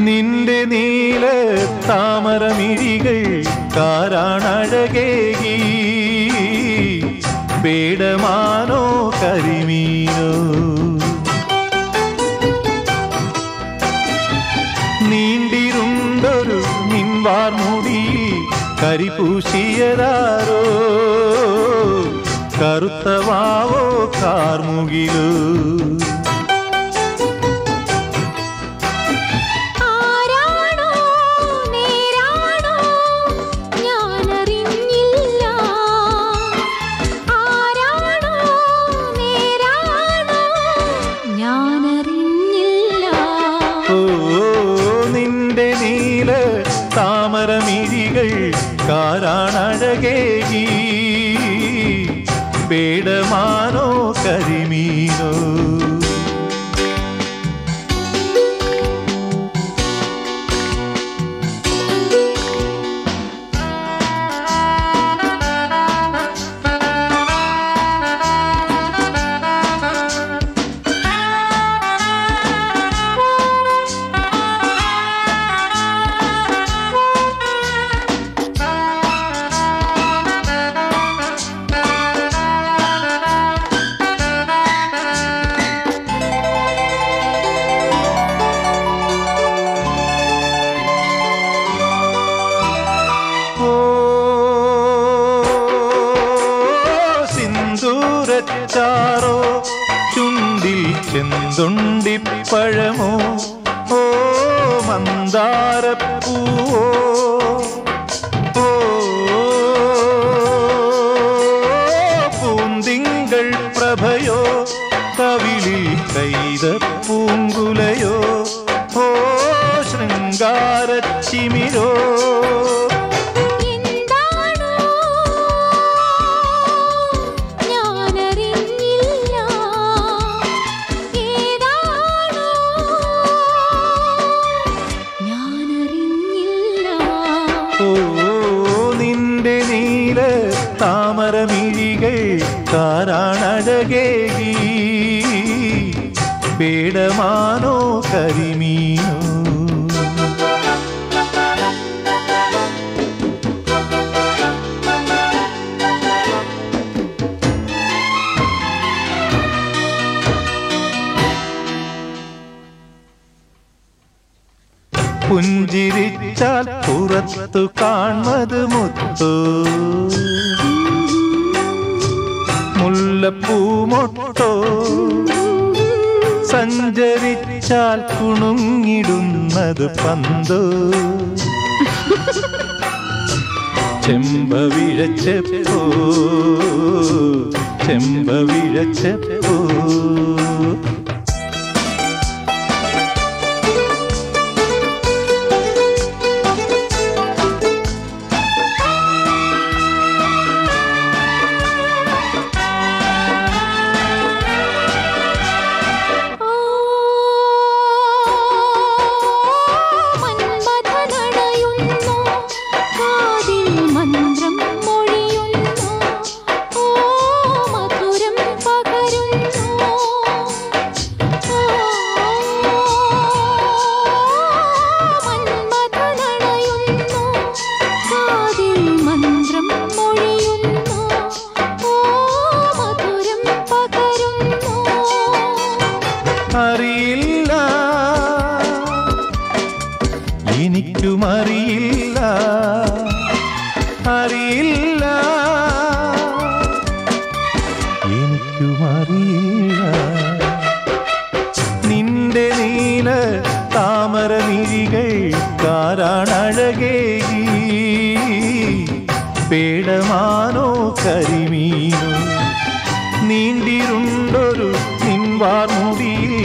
നിന്റെ നീല താമരമിഴികൾ കാരാണഴകേകി പേടമാനോ കരിമീനോ നീണ്ടിരുണ്ടൊരു നിൻവാർമുടി കരിപൂശിയതാരോ കറുത്തവാവോ കാർമുകിലോ ആരാണോ നേരാണോ ഞാനറിഞ്ഞില്ല ആരാണോ നേരാണോ ഞാനറിഞ്ഞില്ല ഓ നിന്റെ നീല താമരമിഴികൾ കാരാണഴകേകി പേടമാനോ കരിമീനോ ഓ സിന്ദൂരച്ചാറോ ചുണ്ടിൽ ചെന്തുണ്ടിപ്പഴമോ ഓ മന്ദാരപ്പൂവോ ഓ പൂന്തിങ്കൾ പ്രഭയോ കവിളിൽ കൈത പൂങ്കുലയോ ഓ ശൃംഗാരച്ചിമിരോ എന്താണോ ഞാനറിഞ്ഞില്ല ഏതാണോ ഞാനറിഞ്ഞില്ല ഓ നിന്റെ നീല താമരമിഴികൾ കാരാണഴകേകി പേടമാനോ കരിമീനോ പുഞ്ചിരിച്ചാൽ പുറത്തു കാൺമത് മുത്തു മുല്ലപ്പൂമൊട്ടോ സഞ്ചരിച്ചാൽ കുണുങ്ങിടുന്നത് പന്തോ ചെമ്പവിഴച്ചപ്പോ ചെമ്പവിഴച്ചപ്പോ ഓ മന്മഥനണയുന്നു കാതിൽ മന്ത്രം മൊഴിയുന്നു ഓ മധുരം പകരുന്നു ഓ മന്മഥനണയുന്നു കാതിൽ മന്ത്രം മൊഴിയുന്നു ഓ മധുരം പകരുന്നു അറിയില്ല എനിക്കും അറിയില്ല അറിയില്ല എനിക്കും അറിയില്ല നിന്റെ നീല താമരമിഴികൾ കാരാണഴകേകി പേടമാനോ കരിമീനോ നീണ്ടിരുണ്ടൊരു നിൻവാർമുടിയിൽ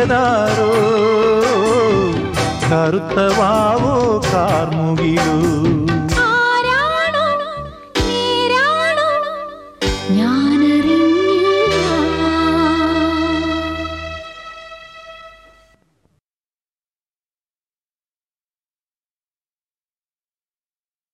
കരിപ്പൂശിയതാരോ കറുത്തവാവോ കാർമുകിലോ